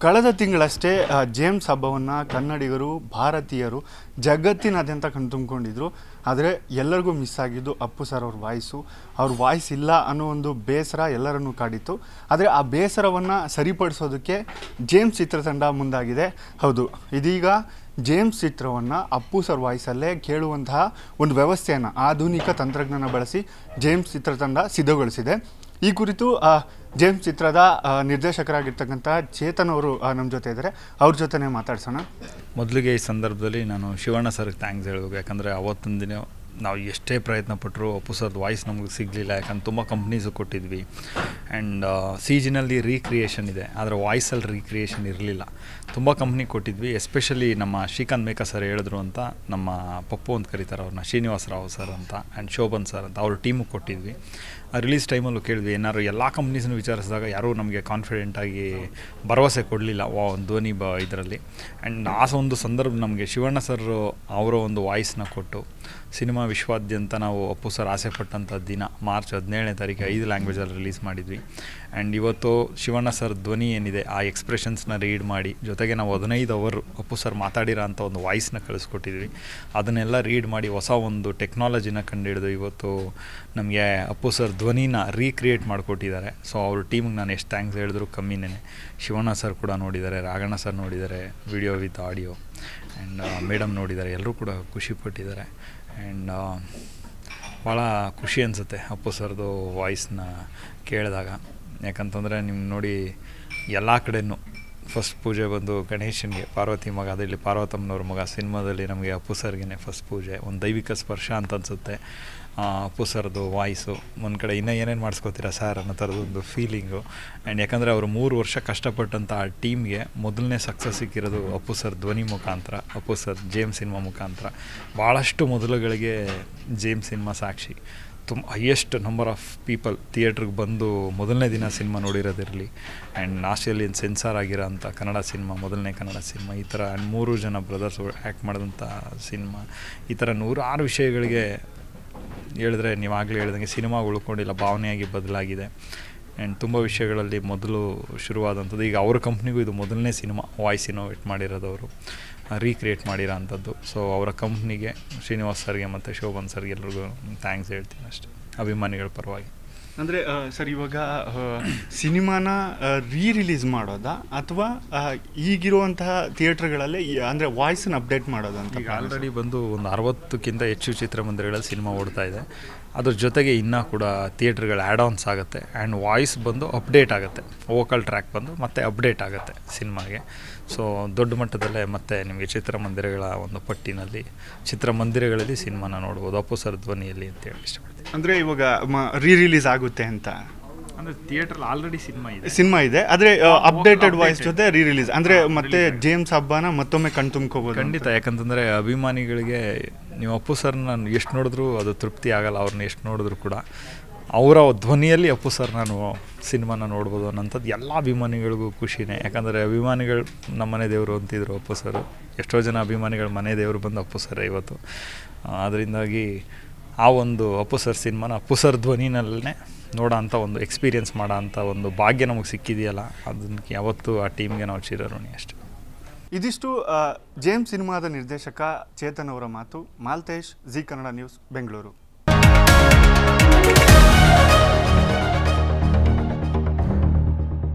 ಕಳೆದ ತಿಂಗಳಷ್ಟೇ ಆ, ಜೇಮ್ಸ್ ಹಬ್ಬವನ್ನು ಕನ್ನಡಿಗರು ಭಾರತೀಯರು ಜಗತ್ತಿನಾದ್ಯಂತ ಕಣ್ತುಂಬಿಕೊಂಡಿದ್ರು ಆದರೆ ಎಲ್ಲರಿಗೂ ಮಿಸ್ ಆಗಿದ್ದು ಅಪ್ಪು ಸರ್ ಅವ್ರ ವಾಯ್ಸು ಅವ್ರ ವಾಯ್ಸ್ ಇಲ್ಲ ಅನ್ನೋ ಒಂದು ಬೇಸರ ಎಲ್ಲರನ್ನೂ ಕಾಡಿತ್ತು ಆದರೆ ಆ ಬೇಸರವನ್ನು ಸರಿಪಡಿಸೋದಕ್ಕೆ ಜೇಮ್ಸ್ ಚಿತ್ರತಂಡ ಮುಂದಾಗಿದೆ ಹೌದು ಇದೀಗ ಜೇಮ್ಸ್ ಚಿತ್ರವನ್ನು ಅಪ್ಪು ಸರ್ ವಾಯ್ಸಲ್ಲೇ ಕೇಳುವಂತಹ ಒಂದು ವ್ಯವಸ್ಥೆಯನ್ನು ಆಧುನಿಕ ತಂತ್ರಜ್ಞಾನ ಬಳಸಿ ಜೇಮ್ಸ್ ಚಿತ್ರತಂಡ ಸಿದ್ಧಗೊಳಿಸಿದೆ ಈ ಕುರಿತು ಆ, ಜೇಮ್ಸ್ ಚಿತ್ರದ ಆ, ನಿರ್ದೇಶಕರಾಗಿರ್ತಕ್ಕಂಥ ಚೇತನ್ ಅವರು ನಮ್ಮ ಜೊತೆ ಇದ್ದಾರೆ ಅವ್ರ ಜೊತೆನೇ ಮಾತಾಡ್ಸೋಣ ಮೊದಲಿಗೆ ಈ ಸಂದರ್ಭದಲ್ಲಿ ನಾನು ಶಿವಣ್ಣ ಸರ್ಗೆ ಥ್ಯಾಂಕ್ಸ್ ಹೇಳಬೇಕು ಯಾಕಂದರೆ ಅವತ್ತೊಂದು ದಿನ ನಾವು ಎಷ್ಟೇ ಪ್ರಯತ್ನ ಪಟ್ಟರು ಅಪ್ಪು ಸರ್ದು ವಾಯ್ಸ್ ನಮಗೆ ಸಿಗಲಿಲ್ಲ ಯಾಕಂದ್ರೆ ತುಂಬ ಕಂಪ್ನೀಸು ಕೊಟ್ಟಿದ್ವಿ ಆ್ಯಂಡ್ ಸಿ ಜಿನಲ್ಲಿ ರೀಕ್ರಿಯೇಷನ್ ಇದೆ ಆದರೆ ವಾಯ್ಸಲ್ಲಿ ರೀಕ್ರಿಯೇಷನ್ ಇರಲಿಲ್ಲ ತುಂಬ ಕಂಪ್ನಿ ಕೊಟ್ಟಿದ್ವಿ ಎಸ್ಪೆಷಲಿ ನಮ್ಮ ಶ್ರೀಕಾಂತ್ ಮೇಕ ಸರ್ ಹೇಳಿದ್ರು ಅಂತ ನಮ್ಮ ಪಪ್ಪು ಅಂತ ಕರೀತಾರೆ ಅವ್ರನ್ನ ಶ್ರೀನಿವಾಸ ರಾವ್ ಸರ್ ಅಂತ ಆ್ಯಂಡ್ ಶೋಭನ್ ಸರ್ ಅಂತ ಅವ್ರ ಟೀಮಿಗೆ ಕೊಟ್ಟಿದ್ವಿ ರಿಲೀಸ್ ಟೈಮಲ್ಲೂ ಕೇಳಿದ್ವಿ ಏನಾದ್ರು ಎಲ್ಲ ಕಂಪ್ನೀಸ್ನು ವಿಚಾರಿಸಿದಾಗ ಯಾರೂ ನಮಗೆ ಕಾನ್ಫಿಡೆಂಟಾಗಿ ಭರವಸೆ ಕೊಡಲಿಲ್ಲ ವಾ ಧ್ವನಿ ಬ ಇದರಲ್ಲಿ ಆ್ಯಂಡ್ ಆ ಒಂದು ಸಂದರ್ಭ ನಮಗೆ ಶಿವಣ್ಣ ಸರ್ ಅವರ ಒಂದು ವಾಯ್ಸ್ನ ಕೊಟ್ಟು ಸಿನಿಮಾ ವಿಶ್ವಾದ್ಯಂತ ನಾವು ಅಪ್ಪು ಸರ್ ಆಸೆ ಪಟ್ಟಂಥ ದಿನ ಮಾರ್ಚ್ ಹದಿನೇಳನೇ ತಾರೀಕು ಐದು ಲ್ಯಾಂಗ್ವೇಜಲ್ಲಿ ರಿಲೀಸ್ ಮಾಡಿದ್ವಿ ಆ್ಯಂಡ್ ಇವತ್ತು ಶಿವಣ್ಣ ಸರ್ ಧ್ವನಿ ಏನಿದೆ ಆ ಎಕ್ಸ್ಪ್ರೆಷನ್ಸ್ನ ರೀಡ್ ಮಾಡಿ ಜೊತೆಗೆ ನಾವು ಹದಿನೈದು ಅವರು ಅಪ್ಪು ಸರ್ ಮಾತಾಡಿರೋ ಅಂಥ ಒಂದು ವಾಯ್ಸ್ನ ಕಳಿಸ್ಕೊಟ್ಟಿದ್ವಿ ಅದನ್ನೆಲ್ಲ ರೀಡ್ ಮಾಡಿ ಹೊಸ ಒಂದು ಟೆಕ್ನಾಲಜಿನ ಕಂಡುಹಿಡಿದು ಇವತ್ತು ನಮಗೆ ಅಪ್ಪು ಸರ್ ಧ್ವನಿನ ರೀಕ್ರಿಯೇಟ್ ಮಾಡಿಕೊಟ್ಟಿದ್ದಾರೆ ಸೊ ಅವ್ರ ಟೀಮಿಗೆ ನಾನು ಎಷ್ಟು ಥ್ಯಾಂಕ್ಸ್ ಹೇಳಿದ್ರು ಕಮ್ಮಿನೇ ಶಿವಣ್ಣ ಸರ್ ಕೂಡ ನೋಡಿದ್ದಾರೆ ರಾಘಣ್ಣ ಸರ್ ನೋಡಿದ್ದಾರೆ video with audio and madam ನೋಡಿದ್ದಾರೆ ಎಲ್ಲರೂ ಕೂಡ ಖುಷಿ ಪಟ್ಟಿದ್ದಾರೆ ಆ್ಯಂಡ್ ಭಾಳ ಖುಷಿ ಅನಿಸುತ್ತೆ ಅಪ್ಪು ಸರ್ದು ವಾಯ್ಸ್ನ ಕೇಳಿದಾಗ ಯಾಕಂತಂದರೆ ನಿಮ್ಮ ನೋಡಿ ಎಲ್ಲ ಕಡೆನೂ ಫಸ್ಟ್ ಪೂಜೆ ಬಂದು ಗಣೇಶನಿಗೆ ಪಾರ್ವತಿ ಮಗ ಅದಿಲ್ಲಿ ಪಾರ್ವತಮ್ಮನವ್ರ ಮಗ ಸಿನಿಮಾದಲ್ಲಿ ನಮಗೆ ಅಪ್ಪು ಸರ್ಗೆ ಫಸ್ಟ್ ಪೂಜೆ ಒಂದು ದೈವಿಕ ಸ್ಪರ್ಶ ಅಂತ ಅನಿಸುತ್ತೆ ಅಪ್ಪು ಸರ್ದು ವಾಯ್ಸು ಒಂದು ಕಡೆ ಇನ್ನೂ ಏನೇನು ಮಾಡಿಸ್ಕೋತೀರಾ ಸರ್ ಅನ್ನೋ ಥರದೊಂದು ಫೀಲಿಂಗು ಆ್ಯಂಡ್ ಯಾಕಂದರೆ ಅವರು ಮೂರು ವರ್ಷ ಕಷ್ಟಪಟ್ಟಂಥ ಆ ಟೀಮ್ಗೆ ಮೊದಲನೇ ಸಕ್ಸಸ್ ಸಿಕ್ಕಿರೋದು ಅಪ್ಪು ಸರ್ ಧ್ವನಿ ಮುಖಾಂತರ ಅಪ್ಪು ಸರ್ ಜೇಮ್ಸ್ ಸಿನಿಮಾ ಮುಖಾಂತರ ಭಾಳಷ್ಟು ಮೊದಲುಗಳಿಗೆ ಜೇಮ್ಸ್ ಸಿನಿಮಾ ಸಾಕ್ಷಿ ತುಂಬ ಹೈಯೆಸ್ಟ್ ನಂಬರ್ ಆಫ್ ಪೀಪಲ್ ಥಿಯೇಟ್ರಿಗೆ ಬಂದು ಮೊದಲನೇ ದಿನ ಸಿನಿಮಾ ನೋಡಿರೋದಿರಲಿ ಆ್ಯಂಡ್ ಆಸ್ಟ್ರೇಲಿಯನ್ ಸೆನ್ಸಾರ್ ಆಗಿರೋ ಅಂಥ ಕನ್ನಡ ಸಿನಿಮಾ ಮೊದಲನೇ ಕನ್ನಡ ಸಿನಿಮಾ ಈ ಥರ ಆ್ಯಂಡ್ ಮೂರು ಜನ ಬ್ರದರ್ಸ್ ಆ್ಯಕ್ಟ್ ಮಾಡಿದಂಥ ಸಿನಿಮಾ ಈ ಥರ ನೂರಾರು ವಿಷಯಗಳಿಗೆ ಹೇಳಿದ್ರೆ ನೀವು ಆಗಲೇ ಹೇಳ್ದಂಗೆ ಸಿನಿಮಾ ಉಳ್ಕೊಂಡಿಲ್ಲ ಭಾವನೆಯಾಗಿ ಬದಲಾಗಿದೆ ಆ್ಯಂಡ್ ತುಂಬ ವಿಷಯಗಳಲ್ಲಿ ಮೊದಲು ಶುರುವಾದಂಥದ್ದು ಈಗ ಅವ್ರ ಕಂಪ್ನಿಗೂ ಇದು ಮೊದಲನೇ ಸಿನಿಮಾ ವಾಯ್ಸ್ ಇನೋವೇಟ್ ಮಾಡಿರೋದವರು ರೀಕ್ರಿಯೇಟ್ ಮಾಡಿರೋ ಅಂಥದ್ದು ಸೊ ಅವರ ಕಂಪ್ನಿಗೆ ಶ್ರೀನಿವಾಸ್ ಸರ್ಗೆ ಮತ್ತು ಶೋಭನ್ ಸರ್ಗೆ ಎಲ್ರಿಗೂ ಥ್ಯಾಂಕ್ಸ್ ಹೇಳ್ತೀನಿ ಅಷ್ಟೇ ಅಭಿಮಾನಿಗಳ ಪರವಾಗಿ ಅಂದರೆ ಸರ್ ಇವಾಗ ಆ, ಸಿನಿಮಾನ ರೀ ರಿಲೀಸ್ ಮಾಡೋದಾ ಅಥವಾ ಆ, ಈಗಿರುವಂತಹ ಥಿಯೇಟ್ರ್ಗಳಲ್ಲಿ ಅಂದರೆ ವಾಯ್ಸನ್ನ ಅಪ್ಡೇಟ್ ಮಾಡೋದು ಅಂತ ಈಗ ಆಲ್ರೆಡಿ ಬಂದು ಒಂದು ಅರವತ್ತಕ್ಕಿಂತ ಹೆಚ್ಚು ಚಿತ್ರಮಂದಿರಗಳಲ್ಲಿ ಸಿನಿಮಾ ಓಡ್ತಾ ಇದೆ ಅದ್ರ ಜೊತೆಗೆ ಇನ್ನೂ ಕೂಡ ಥಿಯೇಟ್ರ್ಗಳು ಆ್ಯಡ್ ಆನ್ಸ್ ಆಗುತ್ತೆ ಆ್ಯಂಡ್ ವಾಯ್ಸ್ ಬಂದು ಅಪ್ಡೇಟ್ ಆಗುತ್ತೆ ವೋಕಲ್ ಟ್ರ್ಯಾಕ್ ಬಂದು ಮತ್ತೆ ಅಪ್ಡೇಟ್ ಆಗುತ್ತೆ ಸಿನಿಮಾಗೆ ಸೊ ದೊಡ್ಡ ಮಟ್ಟದಲ್ಲೇ ಮತ್ತೆ ನಿಮಗೆ ಚಿತ್ರಮಂದಿರಗಳ ಒಂದು ಪಟ್ಟಿನಲ್ಲಿ ಚಿತ್ರಮಂದಿರಗಳಲ್ಲಿ ಸಿನಿಮಾನ ನೋಡ್ಬೋದು ಅಪ್ಪು ಸರ್ ಧ್ವನಿಯಲ್ಲಿ ಅಂತೇಳಿ ಇಷ್ಟಪಡ್ತೀನಿ ಅಂದರೆ ಇವಾಗ ರೀ ರಿಲೀಸ್ ಆಗುತ್ತೆ ಅಂತ ಅಂದರೆ ಥಿಯೇಟ್ರಲ್ಲಿ ಆಲ್ರೆಡಿ ಸಿನಿಮಾ ಇದೆ ಸಿನಿಮಾ ಇದೆ ಆದರೆ ಅಪ್ಡೇಟೆಡ್ ವಾಯ್ಸ್ updated. ಜೊತೆ ರೀ ರಿಲೀಸ್ ಅಂದರೆ ಹಾ, ಮತ್ತೆ release ಜೇಮ್ಸ್ ಹಬ್ಬನ ಮತ್ತೊಮ್ಮೆ ಕಣ್ತುಂಬ್ಕೋಬೋದು ಖಂಡಿತ ಯಾಕಂತಂದರೆ ಅಭಿಮಾನಿಗಳಿಗೆ ನೀವು ಅಪ್ಪು ಸರ್ನ ಎಷ್ಟು ನೋಡಿದ್ರು ಅದು ತೃಪ್ತಿ ಆಗಲ್ಲ ಅವ್ರನ್ನ ಎಷ್ಟು ನೋಡಿದ್ರು ಕೂಡ ಅವರ ಧ್ವನಿಯಲ್ಲಿ ಅಪ್ಪು ಸರ್ ನಾನು ಸಿನಿಮಾನ ನೋಡ್ಬೋದು ಅನ್ನೋಂಥದ್ದು ಎಲ್ಲ ಅಭಿಮಾನಿಗಳಿಗೂ ಖುಷಿನೇ ಯಾಕಂದರೆ ಅಭಿಮಾನಿಗಳು ನಮ್ಮ ಮನೆ ದೇವರು ಅಂತಿದ್ರು ಅಪ್ಪು ಸರ್ ಎಷ್ಟೋ ಜನ ಅಭಿಮಾನಿಗಳು ಮನೆ ದೇವರು ಬಂದು ಅಪ್ಪು ಸರ್ ಇವತ್ತು ಅದರಿಂದಾಗಿ ಆ ಒಂದು ಅಪ್ಪು ಸರ್ ಸಿನಿಮಾನ ಅಪ್ಪು ಸರ್ ಧ್ವನಿನಲ್ಲೇ ನೋಡೋ ಅಂಥ ಒಂದು ಎಕ್ಸ್ಪೀರಿಯೆನ್ಸ್ ಮಾಡೋ ಅಂಥ ಒಂದು ಭಾಗ್ಯ ನಮಗೆ ಸಿಕ್ಕಿದೆಯಲ್ಲ ಅದಕ್ಕೆ ಯಾವತ್ತೂ ಆ ಟೀಮ್ಗೆ ನಾವು ಚಿರಋಣಿ ಅಷ್ಟೇ ಇದಿಷ್ಟು ಆ, ಜೇಮ್ಸ್ ಸಿನಿಮಾದ ನಿರ್ದೇಶಕ ಚೇತನ್ ಅವರ ಮಾತು ಮಾಲ್ತೇಶ್ ಜಿ ಕನ್ನಡ ನ್ಯೂಸ್ ಬೆಂಗಳೂರು